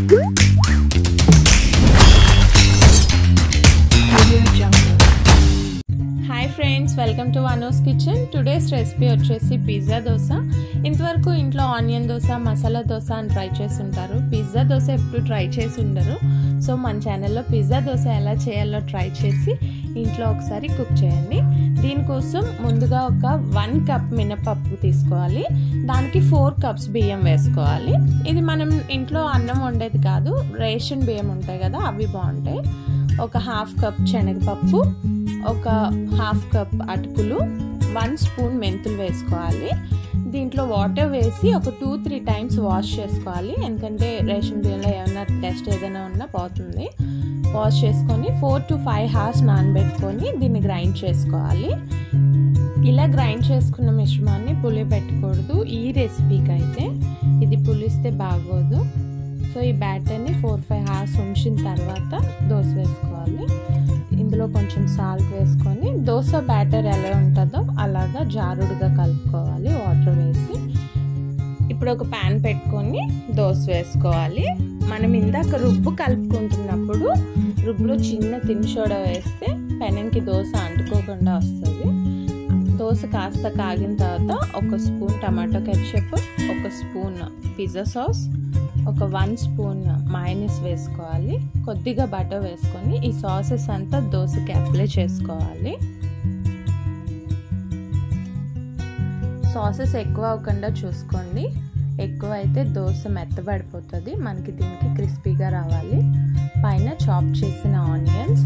hi friends welcome to Vanos kitchen today's recipe వచ్చేసి pizza dosa ఇంతవరకు ఇంట్లో ఆనియన్ దోశ మసాలా దోశ అని ట్రై చేసి ఉంటారు పిజ్జా దోశ ఎప్పుడు ట్రై చేసి ఉండరు సో మన ఛానల్లో పిజ్జా దోశ ఎలా చేయాలో ట్రై చేసి ఇంట్లో ఒకసారి కుక్ చేయండి దీనికోసం ముందుగా ఒక వన్ కప్ మినపప్పు తీసుకోవాలి దానికి ఫోర్ కప్స్ బియ్యం వేసుకోవాలి ఇది మనం ఇంట్లో అన్నం వండేది కాదు రేషన్ బియ్యం ఉంటాయి కదా అవి బాగుంటాయి ఒక హాఫ్ కప్ శనగపప్పు ఒక హాఫ్ కప్ అటుకులు వన్ స్పూన్ మెంతులు వేసుకోవాలి దీంట్లో వాటర్ వేసి ఒక టూ త్రీ టైమ్స్ వాష్ చేసుకోవాలి ఎందుకంటే రేషన్ బియ్యంలో ఏమైనా టెస్ట్ ఏదైనా ఉన్నా పోతుంది వాష్ చేసుకొని ఫోర్ టు ఫైవ్ హార్స్ నానబెట్టుకొని దీన్ని గ్రైండ్ చేసుకోవాలి ఇలా గ్రైండ్ చేసుకున్న మిశ్రమాన్ని పులి పెట్టకూడదు ఈ రెసిపీకి అయితే ఇది పులిస్తే బాగోదు సో ఈ బ్యాటర్ని ఫోర్ ఫైవ్ హార్స్ ఉంచిన తర్వాత దోశ వేసుకోవాలి ఇందులో కొంచెం సాల్ట్ వేసుకొని దోశ బ్యాటర్ ఎలా ఉంటుందో అలాగా జారుడుగా కలుపుకోవాలి వాటర్ వేసి ఇప్పుడు ఒక ప్యాన్ పెట్టుకొని దోశ వేసుకోవాలి మనం ఇందాక రుబ్బు కలుపుకుంటున్నప్పుడు రుబ్బులో చిన్న తినిసోడా వేస్తే పెనంకి దోశ అంటుకోకుండా వస్తుంది దోశ కాస్త కాగిన తర్వాత ఒక స్పూన్ టమాటో కెచప్ ఒక స్పూన్ పిజ్జా సాస్ ఒక వన్ స్పూన్ మైనస్ వేసుకోవాలి కొద్దిగా బటర్ వేసుకొని ఈ సాసెస్ అంతా దోశకి అప్లై చేసుకోవాలి సాసెస్ ఎక్కువ అవ్వకుండా చూసుకోండి ఎక్కువ అయితే దోశ మెత్తబడిపోతుంది మనకి దీనికి క్రిస్పీగా రావాలి పైన చాప్ చేసిన ఆనియన్స్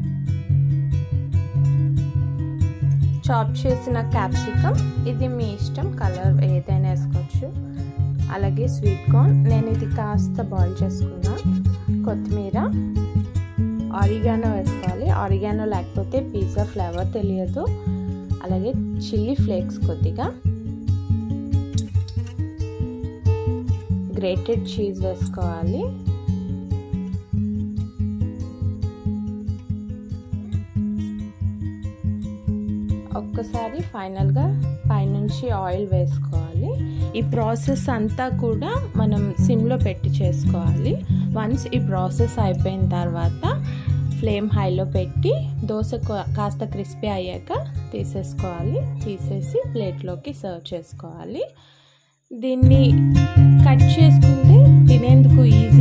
చాప్ చేసిన క్యాప్సికమ్ ఇది మీ ఇష్టం కలర్ ఏదైనా వేసుకోవచ్చు అలాగే స్వీట్ కార్న్ నేను ఇది కాస్త బాయిల్ చేసుకున్నా కొత్తిమీర ఆరిగానో వేసుకోవాలి ఆరిగానో లేకపోతే పిజ్జా ఫ్లేవర్ తెలియదు అలాగే చిల్లీ ఫ్లేక్స్ కొద్దిగా గ్రేటెడ్ చీజ్ వేసుకోవాలి ఒక్కసారి ఫైనల్గా పైనుంచి ఆయిల్ వేసుకోవాలి ఈ ప్రాసెస్ అంతా కూడా మనం సిమ్లో పెట్టి చేసుకోవాలి వన్స్ ఈ ప్రాసెస్ అయిపోయిన తర్వాత ఫ్లేమ్ హైలో పెట్టి దోశ కాస్త క్రిస్పీ అయ్యాక తీసేసుకోవాలి తీసేసి ప్లేట్లోకి సర్వ్ చేసుకోవాలి దీన్ని కట్ చేసుకుంటే తినేందుకు ఈజీ